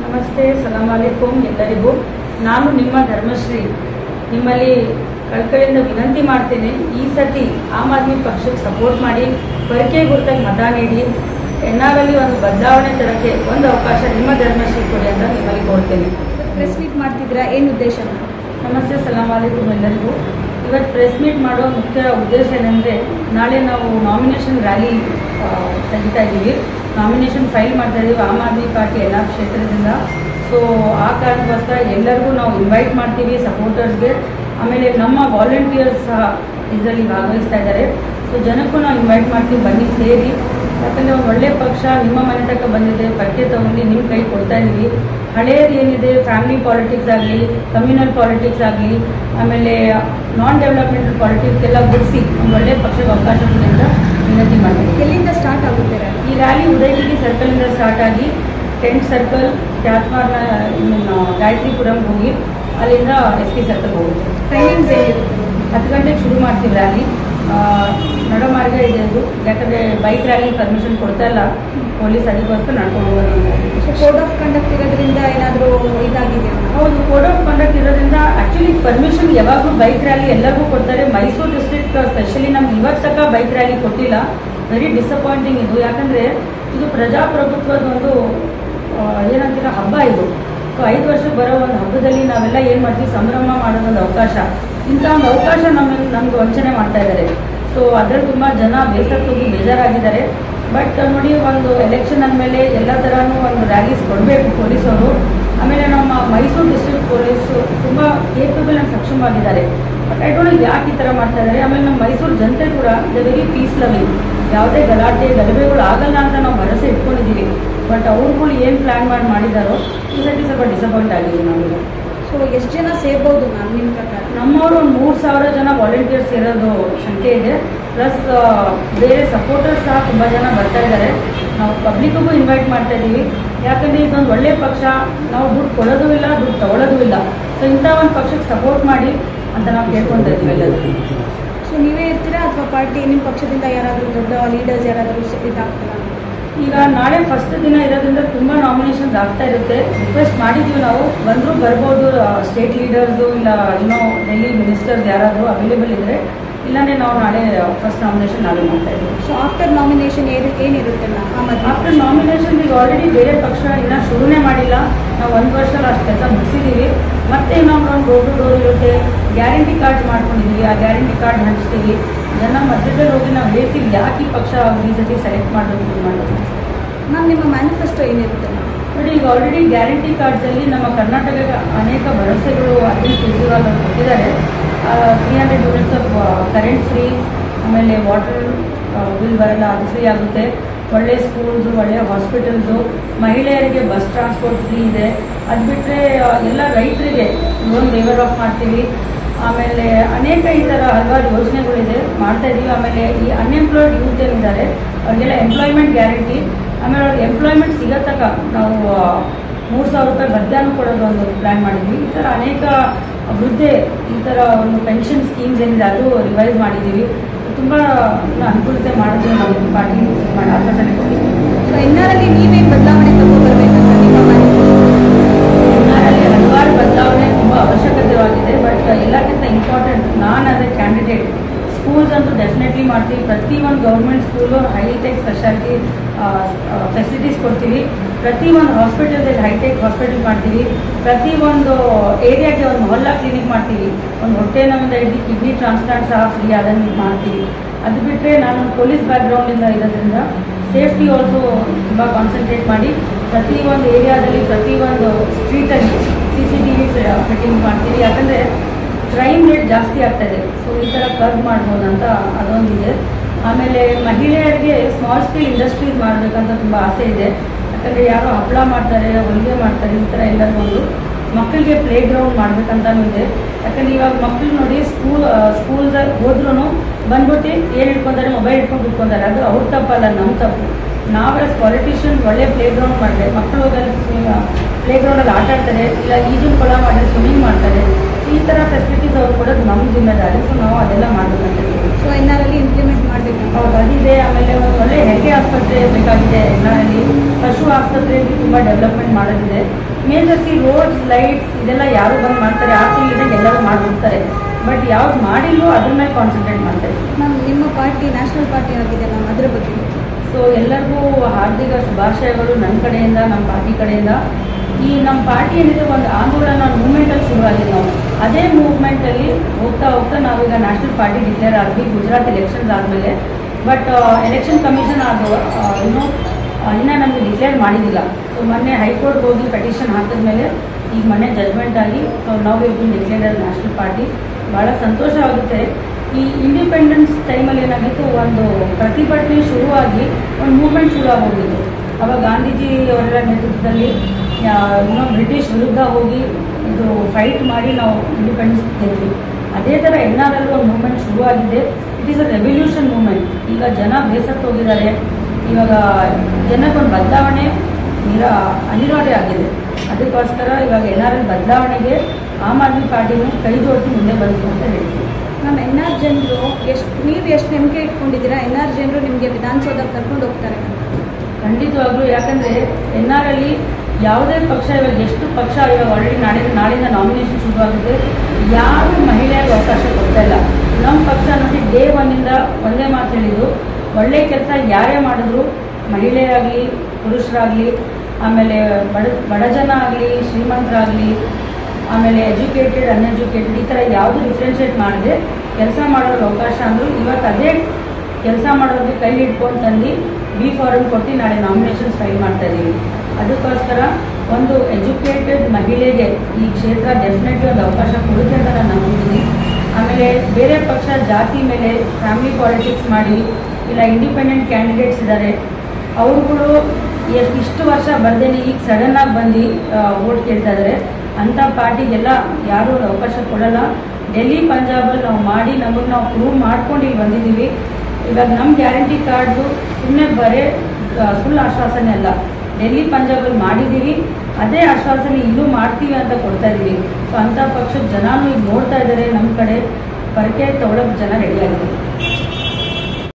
ನಮಸ್ತೆ ಸಲಾಮ್ ಅಲೈಕುಂ ಎಲ್ಲರಿಗೂ ನಾನು ನಿಮ್ಮ ಧರ್ಮಶ್ರೀ ನಿಮ್ಮಲ್ಲಿ ಕಳ್ಕಳಿಯಿಂದ ವಿನಂತಿ ಮಾಡ್ತೇನೆ ಈ ಸತಿ ಆಮ್ ಆದ್ಮಿ ಪಕ್ಷಕ್ಕೆ ಸಪೋರ್ಟ್ ಮಾಡಿ ಪರಿಕೆ ಗುರುತಾಗಿ ಮತ ನೀಡಿ ಎನ್ ಆರ್ ಅಲ್ಲಿ ಒಂದು ಬದಲಾವಣೆ ತರಕ್ಕೆ ಒಂದು ಅವಕಾಶ ನಿಮ್ಮ ಧರ್ಮಶ್ರೀ ಕೊಡಿ ಅಂತ ನಿಮ್ಮಲ್ಲಿ ಕೋರ್ತೇನೆ ಪ್ರೆಸ್ ಮೀಟ್ ಮಾಡ್ತಿದ್ದೀರಾ ಏನು ಉದ್ದೇಶ ನಮಸ್ತೆ ಸಲಾಮ್ ಅಲೈಕುಂ ಎಲ್ಲರಿಗೂ ಇವತ್ತು ಪ್ರೆಸ್ ಮೀಟ್ ಮಾಡೋ ಮುಖ್ಯ ಉದ್ದೇಶ ಏನಂದರೆ ನಾಳೆ ನಾವು ನಾಮಿನೇಷನ್ ರ್ಯಾಲಿ ತೆಗಿತಾ ಇದ್ದೀವಿ ನಾಮಿನೇಷನ್ ಫೈಲ್ ಮಾಡ್ತಾ ಇದ್ದೀವಿ ಆಮ್ ಆದ್ಮಿ ಪಾರ್ಟಿ ಎಲ್ಲ ಕ್ಷೇತ್ರದಿಂದ ಸೊ ಆ ಕಾರಣಕ್ಕೋಸ್ಕರ ಎಲ್ಲರಿಗೂ ನಾವು ಇನ್ವೈಟ್ ಮಾಡ್ತೀವಿ ಸಪೋರ್ಟರ್ಸ್ಗೆ ಆಮೇಲೆ ನಮ್ಮ ವಾಲಂಟಿಯರ್ಸ್ ಸಹ ಇದರಲ್ಲಿ ಭಾಗವಹಿಸ್ತಾ ಇದ್ದಾರೆ ಸೊ ಜನಕ್ಕೂ ನಾವು ಇನ್ವೈಟ್ ಮಾಡ್ತೀವಿ ಬನ್ನಿ ಸೇರಿ ಯಾಕಂದರೆ ಒಂದು ಒಳ್ಳೆ ಪಕ್ಷ ನಿಮ್ಮ ಮನೆ ತನಕ ಬಂದಿದೆ ಪಕ್ಕೆ ತಗೊಂಡು ನಿಮ್ಮ ಕೈ ಕೊಡ್ತಾ ಇದ್ದೀವಿ ಹಳೇದು ಏನಿದೆ ಫ್ಯಾಮಿಲಿ ಪಾಲಿಟಿಕ್ಸ್ ಆಗಲಿ ಕಮ್ಯುನಲ್ ಪಾಲಿಟಿಕ್ಸ್ ಆಗಲಿ ಆಮೇಲೆ ನಾನ್ ಡೆವಲಪ್ಮೆಂಟಲ್ ಪಾಲಿಟಿಕ್ಸ್ ಎಲ್ಲ ಬಿಡಿಸಿ ಒಂದು ಒಳ್ಳೆ ಪಕ್ಷಕ್ಕೆ ಅವಕಾಶ ಕೊಡಿ ಅಂತ ವಿನಂತಿ ಮಾಡ್ತೀನಿ ಎಲ್ಲಿಂದ ಸ್ಟಾರ್ಟ್ ಆಗುತ್ತೆ rally? ಈ ರ್ಯಾಲಿ ಉದಯಗಿರಿ ಸರ್ಕಲಿಂದ ಸ್ಟಾರ್ಟ್ ಆಗಿ ಟೆಂಟ್ ಸರ್ಕಲ್ ಕ್ಯಾತ್ಮಾರ್ನ ಗಾಯತ್ರಿಪುರಂ ಹೋಗಿ ಅಲ್ಲಿಂದ ಎಸ್ ಪಿ ಸರ್ಕಲ್ ಹೋಗುತ್ತೆ ಟೈಮಿಂಗ್ಸ್ ಏನಿರುತ್ತೆ ಹತ್ತು ಗಂಟೆಗೆ ಶುರು ಮಾಡ್ತೀವಿ ರ್ಯಾಲಿ ನಡಮಾರ್ಗ ಇದೆ ಅದು ಯಾಕಂದರೆ ಬೈಕ್ ರ್ಯಾಲಿ ಪರ್ಮಿಷನ್ ಕೊಡ್ತಾ ಇಲ್ಲ ಪೊಲೀಸ್ ಅದಕ್ಕೋಸ್ಕರ ನಡ್ಕೊಂಡು ಹೋಗೋದು ಸೊ ಕೋಡ್ ಆಫ್ ಕಂಡಕ್ಟ್ ಇರೋದ್ರಿಂದ ಏನಾದರೂ ಇದಾಗಿದೆ ಹೌದು ಕೋಡ್ ಆಫ್ ಕಂಡಕ್ಟ್ ಇರೋದ್ರಿಂದ ಆಕ್ಚುಲಿ ಪರ್ಮಿಷನ್ ಯಾವಾಗಲೂ ಬೈಕ್ ರ್ಯಾಲಿ ಎಲ್ಲರಿಗೂ ಕೊಡ್ತಾರೆ ಮೈಸೂರು ಡಿಸ್ಟ್ರಿಕ್ಟ್ ಸ್ಪೆಷಲಿ ನಮ್ಗೆ ಇವತ್ತು ತನಕ ಬೈಕ್ ರ್ಯಾಲಿ ಕೊಟ್ಟಿಲ್ಲ ವೆರಿ ಡಿಸಪಾಯಿಂಟಿಂಗ್ ಇದು ಯಾಕಂದರೆ ಇದು ಪ್ರಜಾಪ್ರಭುತ್ವದ ಒಂದು ಆ, ಏನಂತೀರ ಹಬ್ಬ ಇದು ಸೊ ಐದು ವರ್ಷಕ್ಕೆ ಬರೋ ಒಂದು ಹಬ್ಬದಲ್ಲಿ ನಾವೆಲ್ಲ ಏನು ಮಾಡ್ತೀವಿ ಸಂಭ್ರಮ ಮಾಡೋದೊಂದು ಅವಕಾಶ ಇಂಥ ಒಂದು ಅವಕಾಶ ನಮ್ಮ ನಮ್ಗೆ ವಂಚನೆ ಮಾಡ್ತಾ ಇದ್ದಾರೆ ಸೊ ಅದ್ರಲ್ಲಿ ತುಂಬ ಜನ ಬೇಸತ್ತು ಹೋಗಿ ಬೇಜಾರಾಗಿದ್ದಾರೆ ಬಟ್ ನೋಡಿ ಒಂದು ಎಲೆಕ್ಷನ್ ಅಂದಮೇಲೆ ಎಲ್ಲ ಥರನೂ ಒಂದು ರ್ಯಾಲೀಸ್ ಕೊಡಬೇಕು ಪೊಲೀಸವರು ಆಮೇಲೆ ನಮ್ಮ ಮೈಸೂರು ಡಿಸ್ಟ್ರಿಕ್ಟ್ ಪೊಲೀಸು ತುಂಬ ಕೇಪಬಲ್ ಆ್ಯಂಡ್ ಸಕ್ಷಮವಾಗಿದ್ದಾರೆ ಬಟ್ ಐ ಡೋಂಟ್ ಯಾಕೆ ಈ ಥರ ಮಾಡ್ತಾ ಇದ್ದಾರೆ ಆಮೇಲೆ ನಮ್ಮ ಮೈಸೂರು ಜನತೆ ಕೂಡ ದ ವೆರಿ ಪೀಸ್ ಲವಿಂಗ್ ಯಾವುದೇ ಗಲಾಟೆ ಗಲಭೆಗಳು ಆಗಲ್ಲ ಅಂತ ನಾವು ಭರವಸೆ ಇಟ್ಕೊಂಡಿದ್ದೀವಿ ಬಟ್ ಅವ್ರುಗಳು ಏನು ಪ್ಲ್ಯಾನ್ ಮಾಡಿ ಮಾಡಿದಾರೋ ಈ ಸತಿ ಸ್ವಲ್ಪ ಡಿಸಪಾಯಿಂಟ್ ಆಗಿದ್ದೀವಿ ನಾವೀಗ ಸೊ ಎಷ್ಟು ಜನ ಸೇರ್ಬೋದು ಮ್ಯಾಮ್ ನಿಮ್ಮ ಪ್ರಕಾರ ನಮ್ಮವರು ಒಂದು ಮೂರು ಸಾವಿರ ಜನ ವಾಲಂಟಿಯರ್ಸ್ ಇರೋದು ಶಂಕೆ ಇದೆ ಪ್ಲಸ್ ಬೇರೆ ಸಪೋರ್ಟರ್ಸ್ ಸಹ ತುಂಬ ಜನ ಬರ್ತಾ ಇದ್ದಾರೆ ನಾವು ಪಬ್ಲಿಕ್ಗೂ ಇನ್ವೈಟ್ ಮಾಡ್ತಾ ಇದ್ದೀವಿ ಯಾಕಂದರೆ ಇದೊಂದು ಒಳ್ಳೆ ಪಕ್ಷ ನಾವು ದುಡ್ಡು ಕೊಡೋದು ಇಲ್ಲ ದುಡ್ಡು ತಗೊಳ್ಳೋದು ಇಲ್ಲ ಸೊ ಇಂಥ ಒಂದು ಪಕ್ಷಕ್ಕೆ ಸಪೋರ್ಟ್ ಮಾಡಿ ಅಂತ ನಾವು ಕೇಳ್ಕೊತಾ ಇದ್ದೀವಿ ಎಲ್ಲರೂ ಸೊ ನೀವೇ ಇರ್ತೀರಾ ಅಥವಾ ಪಾರ್ಟಿ ನಿಮ್ಮ ಪಕ್ಷದಿಂದ ಯಾರಾದರೂ ದೊಡ್ಡ ಲೀಡರ್ಸ್ ಯಾರಾದರೂ ಇದಾಗ್ತಾರಾ ಈಗ ನಾಳೆ ಫಸ್ಟ್ ದಿನ ಇರೋದ್ರಿಂದ ತುಂಬ ನಾಮಿನೇಷನ್ಸ್ ಆಗ್ತಾ ಇರುತ್ತೆ ರಿಕ್ವೆಸ್ಟ್ ಮಾಡಿದ್ದೀವಿ ನಾವು ಬಂದರೂ ಬರ್ಬೋದು ಸ್ಟೇಟ್ ಲೀಡರ್ಸು ಇಲ್ಲ ಇನ್ನೂ ಡೆಲ್ಲಿ ಮಿನಿಸ್ಟರ್ಸ್ ಯಾರಾದರೂ ಅವೈಲೇಬಲ್ ಇದ್ದರೆ ಇಲ್ಲಾಂದರೆ ನಾವು ನಾಳೆ ಫಸ್ಟ್ ನಾಮಿನೇಷನ್ ನಾಳೆ ಮಾಡ್ತಾ ಇದ್ದೀವಿ ಸೊ ಆಫ್ಟರ್ ನಾಮಿನೇಷನ್ ಏನು ಏನಿರುತ್ತೆ ಮ್ಯಾಮ್ ಆ ಮಧ್ಯ ಆಫ್ಟರ್ ನಾಮಿನೇಷನ್ ಈಗ ಆಲ್ರೆಡಿ ಬೇರೆ ಪಕ್ಷ ಇನ್ನೂ ಶುರುನೇ ಮಾಡಿಲ್ಲ ನಾವು ಒಂದು ವರ್ಷ ಅಷ್ಟು ಕೆಲಸ ಮುಗಿಸಿದ್ದೀವಿ ಮತ್ತೆ ಇನ್ನೊಂದು ಒಂದು ಡೋರ್ ಟು ಡೋರ್ ಇರುತ್ತೆ ಗ್ಯಾರಂಟಿ ಕಾರ್ಡ್ ಮಾಡ್ಕೊಂಡಿದ್ದೀವಿ ಆ ಗ್ಯಾರಂಟಿ ಕಾರ್ಡ್ ಹಂಚ್ತೀವಿ ಜನ ಮಧ್ಯದಲ್ಲಿ ಹೋಗಿ ನಾವು ಹೇಳ್ತೀವಿ ಯಾಕೆ ಈ ಪಕ್ಷ ಈ ಸತಿ ಸೆಲೆಕ್ಟ್ ಮಾಡಬೇಕು ಇದು ಮಾಡೋದು ಮ್ಯಾಮ್ ನಿಮ್ಮ ಮ್ಯಾನಿಫೆಸ್ಟೋ ಏನಿರುತ್ತೆ ಮ್ಯಾಮ್ ನೋಡಿ ಈಗ ಆಲ್ರೆಡಿ ಗ್ಯಾರಂಟಿ ಕಾರ್ಡ್ಸಲ್ಲಿ ನಮ್ಮ ಕರ್ನಾಟಕಕ್ಕೆ ಅನೇಕ ಭರವಸೆಗಳು ಅರವಿಂದ್ ಕೇಜ್ರಿವಾಲ್ ಅವರು ಕೊಟ್ಟಿದ್ದಾರೆ three hundred units of current free ಆಮೇಲೆ ವಾಟರ್ ಬಿಲ್ ಬರಲ್ಲ ಅದು ಫ್ರೀ ಆಗುತ್ತೆ ಒಳ್ಳೆ ಸ್ಕೂಲ್ಸು ಒಳ್ಳೆ ಹಾಸ್ಪಿಟಲ್ಸು ಮಹಿಳೆಯರಿಗೆ ಬಸ್ ಟ್ರಾನ್ಸ್ಪೋರ್ಟ್ ಫ್ರೀ ಇದೆ ಅದು ಬಿಟ್ಟರೆ ಎಲ್ಲ ರೈತರಿಗೆ ಲೋನ್ ವೇವರ್ ಆಫ್ ಮಾಡ್ತೀವಿ ಆಮೇಲೆ ಅನೇಕ ಈ ಥರ ಹಲವಾರು ಯೋಜನೆಗಳಿದೆ ಮಾಡ್ತಾ ಇದ್ದೀವಿ ಆಮೇಲೆ ಈ ಅನ್ಎಂಪ್ಲಾಯ್ಡ್ ಯೂತ್ ಏನಿದ್ದಾರೆ ಅವ್ರಿಗೆಲ್ಲ ಎಂಪ್ಲಾಯ್ಮೆಂಟ್ ಗ್ಯಾರಂಟಿ ಆಮೇಲೆ ಅವ್ರಿಗೆ ಎಂಪ್ಲಾಯ್ಮೆಂಟ್ ಸಿಗೋ ತನಕ ನಾವು ಮೂರು ಸಾವಿರ ರೂಪಾಯಿ ಭತ್ಯಾನು ಕೊಡೋದು ಒಂದು ಪ್ಲ್ಯಾನ್ ಮಾಡಿದ್ವಿ ಈ ಥರ ಅನೇಕ ವೃದ್ಧೆ ಈ ಥರ ಒಂದು ಪೆನ್ಷನ್ ಸ್ಕೀಮ್ಸ್ ಏನಿದೆ ಅದು ರಿವೈಸ್ ಮಾಡಿದ್ದೀವಿ ತುಂಬ ಅನುಕೂಲತೆ ಮಾಡಿದ್ವಿ ನಾವು ಪಾರ್ಟಿ ಮಾಡಿ ಆಶ್ವಾಸನೆ ಕೊಟ್ಟಿದ್ದೀವಿ ಸೊ ಎನ್ನಾರಲ್ಲಿ ನೀವೇನು ಬದಲಾವಣೆ ತಗೊಬರ್ಬೇಕಂತ ನಿಮ್ಮ ಮ್ಯಾನಿಫೆಸ್ಟೋ ಎನ್ಆರ್ನಲ್ಲಿ ಹಲವಾರು ಬದಲಾವಣೆ ತುಂಬ ಅವಶ್ಯಕತೆವಾಗಿದೆ ಬಟ್ ಎಲ್ಲಕ್ಕಿಂತ ಇಂಪಾರ್ಟೆಂಟ್ ನಾನು ಆಸ್ ಎ ಕ್ಯಾಂಡಿಡೇಟ್ ಸ್ಕೂಲ್ಸ್ ಅಂತೂ ಡೆಫಿನೆಟ್ಲಿ ಮಾಡ್ತೀವಿ ಪ್ರತಿ ಒಂದು government school hi-tech speciality facilities ಕೊಡ್ತೀವಿ ಪ್ರತಿ ಒಂದು ಹಾಸ್ಪಿಟಲ್ದಲ್ಲಿ ಹೈಟೆಕ್ ಹಾಸ್ಪಿಟಲ್ ಮಾಡ್ತೀವಿ ಪ್ರತಿ ಒಂದು ಏರಿಯಾಗೆ ಒಂದು ಮೊಹಲ್ಲಾ ಕ್ಲಿನಿಕ್ ಮಾಡ್ತೀವಿ ಒಂದು ಹೊಟ್ಟೆ ನಮ್ಮಿಂದ ಹಿಡಿದು ಕಿಡ್ನಿ ಟ್ರಾನ್ಸ್ಪ್ಲಾಂಟ್ ಸಹ ಫ್ರೀ ಅದನ್ನು ಮಾಡ್ತೀವಿ ಅದು ಬಿಟ್ಟರೆ ನಾನು ಪೊಲೀಸ್ ಬ್ಯಾಕ್ಗ್ರೌಂಡಿಂದ ಇರೋದ್ರಿಂದ ಸೇಫ್ಟಿ ಆಲ್ಸೋ ತುಂಬ ಕಾನ್ಸಂಟ್ರೇಟ್ ಮಾಡಿ ಪ್ರತಿ ಒಂದು ಏರಿಯಾದಲ್ಲಿ ಪ್ರತಿ ಒಂದು ಸ್ಟ್ರೀಟಲ್ಲಿ C C T V fitting ಮಾಡ್ತೀವಿ ಯಾಕಂದರೆ ಕ್ರೈಮ್ ರೇಟ್ ಜಾಸ್ತಿ ಆಗ್ತಾ ಇದೆ ಸೊ ಈ ಥರ ಕರ್ವ್ ಮಾಡ್ಬೋದು ಅಂತ ಅದೊಂದಿದೆ ಆಮೇಲೆ ಮಹಿಳೆಯರಿಗೆ ಸ್ಮಾಲ್ ಸ್ಕೇಲ್ ಇಂಡಸ್ಟ್ರೀಸ್ ಮಾಡಬೇಕಂತ ತುಂಬ ಆಸೆ ಇದೆ ಯಾಕಂದರೆ ಯಾರೋ ಹಪ್ಪಳ ಮಾಡ್ತಾರೆ ಹೊಲಿಗೆ ಮಾಡ್ತಾರೆ ಈ ಥರ ಎಲ್ಲರೂ ಒಂದು ಮಕ್ಕಳಿಗೆ ಪ್ಲೇ ಗ್ರೌಂಡ್ ಮಾಡ್ಬೇಕಂತನೂ ಇದೆ ಯಾಕಂದ್ರೆ ಇವಾಗ ಮಕ್ಕಳು ನೋಡಿ ಸ್ಕೂಲ್ ಸ್ಕೂಲ್ದಾಗ ಹೋದ್ರೂ ಬಂದ್ಬಿಟ್ಟು ಏನು ಇಟ್ಕೊಂತಾರೆ ಮೊಬೈಲ್ ಇಟ್ಕೊಂಡು ಕುತ್ಕೊಂತಾರೆ ಅದು ಅವ್ರ ತಪ್ಪಲ್ಲ ನಮ್ಮ ತಪ್ಪು ನಾವು ಪಾಲಿಟಿಷಿಯನ್ ಒಳ್ಳೆ ಪ್ಲೇ ಗ್ರೌಂಡ್ ಮಾಡಿದ್ರೆ ಮಕ್ಕಳು ಹೋದಲ್ಲಿ ಪ್ಲೇ ಗ್ರೌಂಡಲ್ಲಿ ಆಟ ಆಡ್ತಾರೆ ಇಲ್ಲ ಈಜಿನ ಕೊಳ ಮಾಡಿದ್ರೆ ಸ್ವಿಮ್ಮಿಂಗ್ ಮಾಡ್ತಾರೆ ಈ ಥರ ಫೆಸಿಲಿಟೀಸ್ ಅವ್ರು ಕೊಡೋದು ನಮ್ಮ ಜಿಮ್ಮೆದಾರಿ ಸೊ ನಾವು ಅದೆಲ್ಲ ಮಾಡ್ಬೇಕಂತ ಹೇಳ್ತೀವಿ ಸೊ ಎನ್ನಾರಲ್ಲಿ ಇಂಪ್ಲಿಮೆಂಟ್ ಮಾಡಬೇಕು ಆಗಬೇಕು ಹೌದು ಅದಿದೆ ಆಮೇಲೆ ಒಂದು ಒಳ್ಳೆ ಹೆರಿಗೆ ಆಸ್ಪತ್ರೆ ಬೇಕಾಗಿದೆ ಎಲ್ಲರಲ್ಲಿ ಪಶು ಆಸ್ಪತ್ರೆಯಲ್ಲಿ ತುಂಬ ಡೆವಲಪ್ಮೆಂಟ್ ಮಾಡೋದಿದೆ ಮೇಲ್ದರ್ಸಿ ರೋಡ್ಸ್ ಲೈಟ್ಸ್ ಇದೆಲ್ಲ ಯಾರು ಬಂದು ಮಾಡ್ತಾರೆ ಆ ತಿಂಗಳಿಂದ ಎಲ್ಲರೂ ಮಾಡಿಬಿಡ್ತಾರೆ ಬಟ್ ಯಾವ್ದು ಮಾಡಿಲ್ವೋ ಅದ್ರ ಮೇಲೆ ಕಾನ್ಸಂಟ್ರೇಟ್ ಮಾಡ್ತಾರೆ ಮ್ಯಾಮ್ ನಿಮ್ಮ ಪಾರ್ಟಿ ನ್ಯಾಷನಲ್ ಪಾರ್ಟಿ ಆಗಿದೆ ಮ್ಯಾಮ್ ಅದ್ರ ಬಗ್ಗೆ ಸೊ ಎಲ್ಲರಿಗೂ ಹಾರ್ದಿಕ ಶುಭಾಶಯಗಳು ನನ್ನ ಕಡೆಯಿಂದ ನಮ್ಮ ಪಾರ್ಟಿ ಕಡೆಯಿಂದ ಈ ನಮ್ಮ ಪಾರ್ಟಿ ಏನಿದೆ ಒಂದು ಆಂದೋಲನ ಮೂವ್ಮೆಂಟಲ್ಲಿ ಶುರುವಾಗಿದೆ ನಾವು ಅದೇ ಮೂವ್ಮೆಂಟಲ್ಲಿ ಹೋಗ್ತಾ ಹೋಗ್ತಾ ನಾವೀಗ ನ್ಯಾಷನಲ್ ಪಾರ್ಟಿ ಡಿಕ್ಲೇರ್ ಆದ್ವಿ ಗುಜರಾತ್ ಎಲೆಕ್ಷನ್ಸ್ ಆದಮೇಲೆ ಬಟ್ ಎಲೆಕ್ಷನ್ ಕಮಿಷನ್ ಅದು ಆ, ಇನ್ನೂ ಆ, ಇನ್ನೂ ನಮಗೆ ಡಿಕ್ಲೇರ್ ಮಾಡಿದ್ದಿಲ್ಲ ಸೊ ಮೊನ್ನೆ ಹೈಕೋರ್ಟ್ ಹೋಗಿ ಪೆಟಿಷನ್ ಹಾಕಿದ್ಮೇಲೆ ಈಗ ಮೊನ್ನೆ ಜಜ್ಮೆಂಟ್ ಆಗಿ ಸೊ ನಾವು ಈಗ ಡಿಕ್ಲೇರ್ ನ್ಯಾಷನಲ್ ಪಾರ್ಟಿ ಭಾಳ ಸಂತೋಷವಾಗುತ್ತೆ ಈ ಇಂಡಿಪೆಂಡೆನ್ಸ್ ಟೈಮಲ್ಲಿ ಏನಾಗಿತ್ತು ಒಂದು ಪ್ರತಿಭಟನೆ ಶುರುವಾಗಿ ಒಂದು ಮೂವ್ಮೆಂಟ್ ಶುರು ಆಗೋಗಿತ್ತು ಅವಾಗ ಗಾಂಧೀಜಿ ಅವರ ನೇತೃತ್ವದಲ್ಲಿ ಆ, ಏನೋ ಬ್ರಿಟಿಷ್ ವಿರುದ್ಧ ಹೋಗಿ ಇದು ಫೈಟ್ ಮಾಡಿ ನಾವು ಇಂಡಿಪೆಂಡೆನ್ಸ್ ಗೆದ್ವಿ ಅದೇ ಥರ ಎಲ್ಲರಲ್ಲೂ ಒಂದು ಮೂವ್ಮೆಂಟ್ ಶುರುವಾಗಿದೆ it is a revolution movement ಈಗ ಜನ ಬೇಸತ್ತು ಹೋಗಿದ್ದಾರೆ ಇವಾಗ ಜನಕ್ಕೊಂದು ಬದಲಾವಣೆ ನಿರ ಅನಿವಾರ್ಯ ಆಗಿದೆ ಅದಕ್ಕೋಸ್ಕರ ಇವಾಗ ಎಲ್ಲರ ಬದಲಾವಣೆಗೆ ಆಮ್ ಆದ್ಮಿ ಪಾರ್ಟಿನೂ ಕೈ ಜೋಡಿಸಿ ಮುಂದೆ ಬಂತು ಅಂತ ಹೇಳ್ತೀವಿ ಮ್ಯಾಮ್ ಎನ್ ಆರ್ ಜನರು ಎಷ್ಟು ನೀವು ಎಷ್ಟು ನಂಬಿಕೆ ಇಟ್ಕೊಂಡಿದ್ದೀರಾ ಎನ್ ಆರ್ ಜನರು ನಿಮಗೆ ವಿಧಾನಸೌಧಕ್ಕೆ ಕರ್ಕೊಂಡು ಹೋಗ್ತಾರೆ ಅಂತ ಖಂಡಿತವಾಗ್ಲೂ ಯಾಕಂದ್ರೆ ಎನ್ ಆರ್ ಅಲ್ಲಿ ಯಾವುದೇ ಪಕ್ಷ ಇವಾಗ ಎಷ್ಟು ಪಕ್ಷ ಇವಾಗ ಆಲ್ರೆಡಿ ನಾಳೆ ನಾಳಿಂದ ನಾಮಿನೇಷನ್ ಶುರುವಾಗಿದೆ ಯಾರು ಮಹಿಳೆಯರಿಗೆ ಅವಕಾಶ ಕೊಡ್ತಾ ಇಲ್ಲ ನಮ್ಮ ಪಕ್ಷ ನೋಡಿ ಡೇ ಒನ್ನಿಂದ ಒಂದೇ ಮಾತು ಹೇಳಿದ್ದು ಒಳ್ಳೆ ಕೆಲಸ ಯಾರೇ ಮಾಡಿದ್ರು ಮಹಿಳೆಯರಾಗಲಿ ಪುರುಷರಾಗಲಿ ಆಮೇಲೆ ಬಡ ಬಡ ಜನ ಆಗಲಿ ಶ್ರೀಮಂತರಾಗಲಿ ಆಮೇಲೆ ಎಜುಕೇಟೆಡ್ ಅನ್ಎಜುಕೇಟೆಡ್ ಈ ಥರ ಯಾವುದು ಡಿಫ್ರೆನ್ಷಿಯೇಟ್ ಮಾಡದೆ ಕೆಲಸ ಮಾಡೋರಿಗೆ ಅವಕಾಶ ಅಂದರು ಇವತ್ತು ಅದೇ ಕೆಲಸ ಮಾಡೋರಿಗೆ ಕೈ ಹಿಡ್ಕೊಂಡು ತಂದು ಬಿ ಫಾರಮ್ ಕೊಟ್ಟು ನಾಳೆ ನಾಮಿನೇಷನ್ಸ್ ಫೈಲ್ ಮಾಡ್ತಾ ಇದ್ದೀವಿ ಅದಕ್ಕೋಸ್ಕರ ಒಂದು ಎಜುಕೇಟೆಡ್ ಮಹಿಳೆಗೆ ಈ ಕ್ಷೇತ್ರ ಡೆಫಿನೆಟ್ಲಿ ಒಂದು ಅವಕಾಶ ಕೊಡುತ್ತೆ ಅಂತ ನಾನು ನಂಬಿದ್ದೀನಿ ಆಮೇಲೆ ಬೇರೆ ಪಕ್ಷ ಜಾತಿ ಮೇಲೆ ಫ್ಯಾಮಿಲಿ ಪಾಲಿಟಿಕ್ಸ್ ಮಾಡಿ ಇಲ್ಲ ಇಂಡಿಪೆಂಡೆಂಟ್ ಕ್ಯಾಂಡಿಡೇಟ್ಸ್ ಇದ್ದಾರೆ ಅವ್ರುಗಳು ಎಷ್ಟು ಇಷ್ಟು ವರ್ಷ ಬರ್ದೇನೆ ಈಗ ಸಡನ್ ಆಗಿ ಬಂದು ವೋಟ್ ಕೇಳ್ತಾ ಇದ್ದಾರೆ ಅಂಥ ಪಾರ್ಟಿಗೆಲ್ಲ ಯಾರೂ ಒಂದು ಅವಕಾಶ ಕೊಡಲ್ಲ ಡೆಲ್ಲಿ ಪಂಜಾಬಲ್ಲಿ ನಾವು ಮಾಡಿ ನಮಗೆ ನಾವು ಪ್ರೂವ್ ಮಾಡ್ಕೊಂಡು ಇಲ್ಲಿ ಬಂದಿದ್ದೀವಿ ಇವಾಗ ನಮ್ಮ ಗ್ಯಾರಂಟಿ ಕಾರ್ಡ್ದು ಸುಮ್ಮನೆ ಬರೇ ಸುಳ್ಳು ಆಶ್ವಾಸನೆ ಅಲ್ಲ ಡೆಲ್ಲಿ ಪಂಜಾಬಲ್ಲಿ ಮಾಡಿದ್ದೀವಿ ಅದೇ ಆಶ್ವಾಸನೆ ಇಲ್ಲೂ ಮಾಡ್ತೀವಿ ಅಂತ ಕೊಡ್ತಾ ಇದ್ದೀವಿ ಸೊ ಅಂಥ ಪಕ್ಷದ ಜನನೂ ಈಗ ನೋಡ್ತಾ ಇದ್ದಾರೆ ನಮ್ಮ ಕಡೆ ಪರಕೆ ತಗೊಳಕ್ಕೆ ಜನ ರೆಡಿಯಾಗಿದೆ